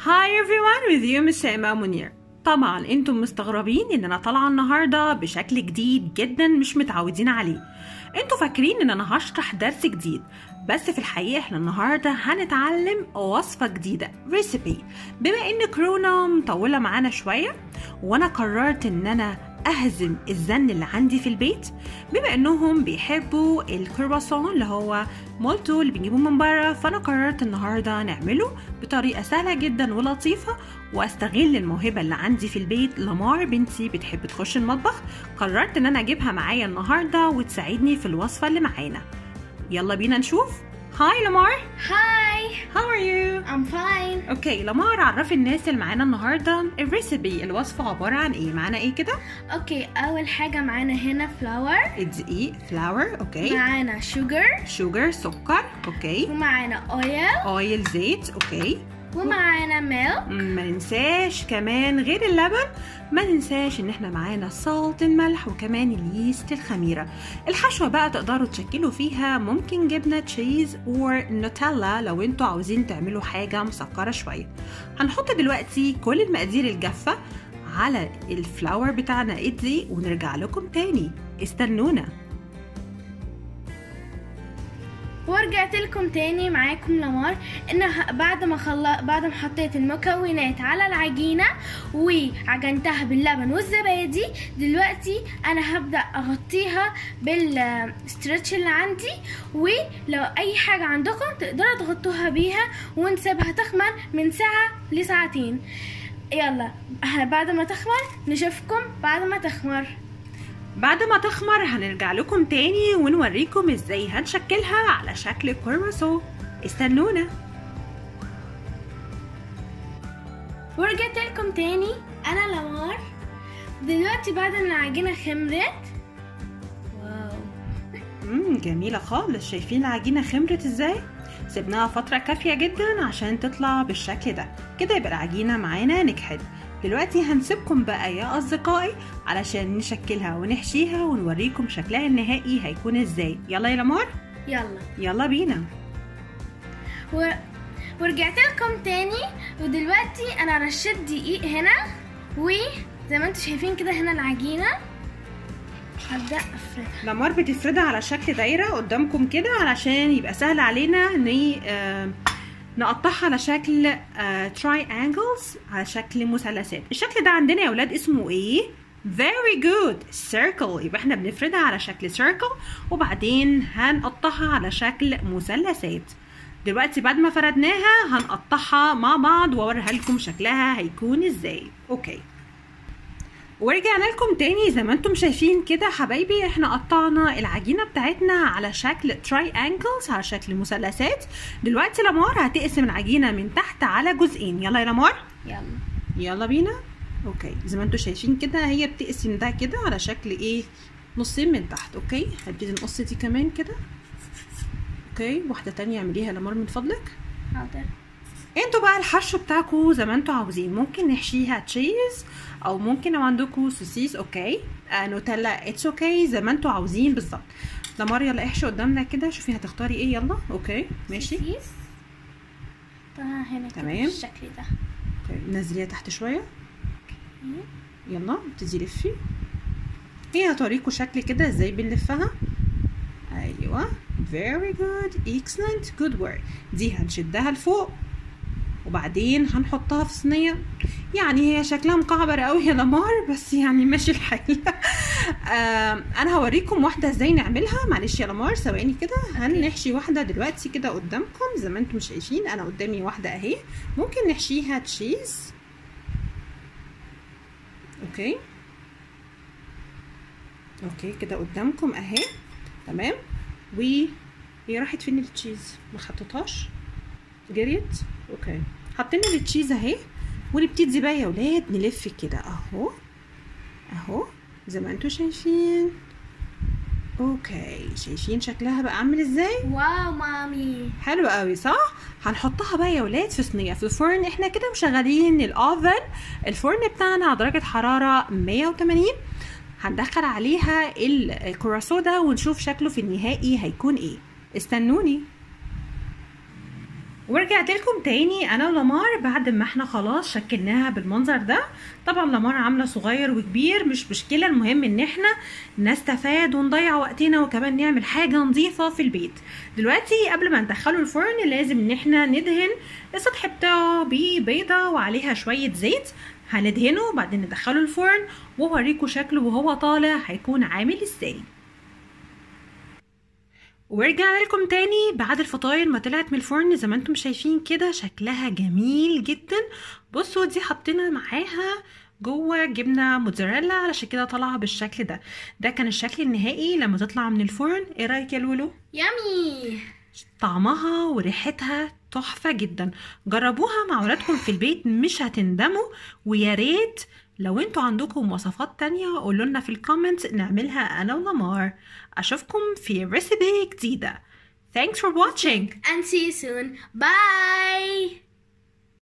Hi everyone with you Miss شيماء منير طبعا انتم مستغربين ان انا طالعه النهارده بشكل جديد جدا مش متعودين عليه انتوا فاكرين ان انا هشرح درس جديد بس في الحقيقه احنا النهارده هنتعلم وصفه جديده ريسيبي بما ان كورونا مطوله معانا شويه وانا قررت ان انا اهزم الزن اللي عندي في البيت بما انهم بيحبوا الكرواسون اللي هو مولتو اللي بنجيبه من بره فانا قررت النهارده نعمله بطريقه سهله جدا ولطيفه واستغل الموهبه اللي عندي في البيت لمار بنتي بتحب تخش المطبخ قررت ان انا اجيبها معايا النهارده وتساعدني في الوصفه اللي معانا يلا بينا نشوف هاي لمار هاي How are you? I'm fine اوكي لمار عرفي الناس اللي معانا النهارده الريسيبي الوصفه عباره عن ايه معانا ايه كده اوكي اول حاجة معانا هنا فلاور الدقيق فلاور اوكي معانا شوجر شوجر سكر اوكي ومعانا اويل اويل زيت اوكي ومعانا ميلك ما ننساش كمان غير اللبن ما ننساش ان احنا معانا سالت الملح وكمان اليست الخميره الحشوه بقى تقدروا تشكلوا فيها ممكن جبنه تشيز او نوتيلا لو انتوا عاوزين تعملوا حاجه مسكره شويه هنحط دلوقتي كل المقادير الجافه على الفلاور بتاعنا ادلي ونرجع لكم تاني استنونا ورجعت لكم تاني معاكم لمار ان ه- بعد ما خل... بعد ما حطيت المكونات على العجينه وعجنتها باللبن والزبادي دلوقتي انا هبدا اغطيها بالستريتش اللي عندي ولو اي حاجه عندكم تقدروا تغطوها بيها ونسيبها تخمر من ساعه لساعتين يلا ه- بعد ما تخمر نشوفكم بعد ما تخمر بعد ما تخمر هنرجع لكم تاني ونوريكم ازاي هنشكلها على شكل كورسو استنونا ورجعت لكم تاني انا لمار دلوقتي بعد ما العجينه خمرت واو امم جميلة خالص شايفين العجينة خمرت ازاي؟ سيبناها فترة كافية جدا عشان تطلع بالشكل ده كده يبقى العجينة معانا نجحت دلوقتي هنسيبكم بقى يا أصدقائي علشان نشكلها ونحشيها ونوريكم شكلها النهائي هيكون ازاي يلا يا لمار يلا يلا بينا و... ورجعت لكم تاني ودلوقتي انا رشيت دقيق هنا وزي ما انتم شايفين كده هنا العجينه هبدا افردها لمار بتفردها على شكل دايرة قدامكم كده علشان يبقى سهل علينا ان آه، نقطعها على شكل تراي انجلز على شكل مثلثات الشكل ده عندنا يا ولاد اسمه ايه very good circle يبقى احنا بنفردها على شكل circle وبعدين هنقطعها على شكل مثلثات دلوقتي بعد ما فردناها هنقطعها مع بعض واوريها لكم شكلها هيكون ازاي اوكي ورجعنا لكم تاني زي ما انتم شايفين كده حبايبي احنا قطعنا العجينه بتاعتنا على شكل تراي انجلز على شكل مثلثات دلوقتي لمار هتقسم العجينه من تحت على جزئين يلا يا لمار يلا يلا بينا اوكي زي ما انتم شايفين كده هي بتقسم ده كده على شكل ايه نصين من تحت اوكي هنبتدي نقص دي كمان كده اوكي واحده تانية اعمليها يا لمار من فضلك حاضر انتوا بقى الحشو بتاعكم زي ما انتوا عاوزين ممكن نحشيها تشيز او ممكن لو عندكم سوسيس اوكي آه نوتيلا اتس اوكي زي ما انتوا عاوزين بالظبط لمار يلا احشي قدامنا كده شوفي هتختاري ايه يلا اوكي ماشي سوسيس. حطها هنا كده تمام. بالشكل ده اوكي نزليها تحت شويه يلا ابتدي لفي هي هتوريكم شكل كده ازاي بنلفها ايوه very good excellent good work دي هنشدها لفوق وبعدين هنحطها في صينيه يعني هي شكلها مكعبر قوي يا لمار بس يعني ماشي الحال آم، انا هوريكم واحده ازاي نعملها معلش يا لمار ثواني كده هنحشي واحده دلوقتي كده قدامكم زي ما انتم شايفين انا قدامي واحده اهي ممكن نحشيها تشيز اوكي اوكي كده قدامكم اهي تمام و هي راحت فين التشيز ما حطيتهاش جريت اوكي حطينا التشيز اهي ونبتدي بقى يا ولاد نلف كده اهو اهو زي ما انتوا شايفين اوكي شايفين شكلها بقى عامل ازاي واو مامي حلو قوي صح هنحطها بقى يا ولاد في صينيه في الفرن احنا كده مشغلين الاوفن الفرن بتاعنا على درجه حراره 180 هندخل عليها الكراسو ده ونشوف شكله في النهائي هيكون ايه استنوني ورجعت لكم تاني انا ولمار بعد ما احنا خلاص شكلناها بالمنظر ده طبعا لمار عامله صغير وكبير مش مشكله المهم ان احنا نستفاد ونضيع وقتنا وكمان نعمل حاجه نظيفه في البيت دلوقتي قبل ما ندخله الفرن لازم ان احنا ندهن السطح بتاعه ببيضه وعليها شويه زيت هندهنه وبعدين ندخله الفرن ووريكم شكله وهو طالع هيكون عامل ازاي ورجعنا لكم تاني بعد الفطاير ما طلعت من الفرن زي ما انتم شايفين كده شكلها جميل جدا بصوا دي حطينا معاها جوه جبنه موتزاريلا علشان كده طالعه بالشكل ده ده كان الشكل النهائي لما تطلع من الفرن ايه رايك يا لولو يامي طعمها وريحتها تحفه جدا جربوها مع ولادكم في البيت مش هتندموا ويا ريت لو انتوا عندكم وصفات تانية قولوا لنا في الكومنت نعملها انا ولمار اشوفكم في ريسيبي جديدة Thanks for watching and see you soon bye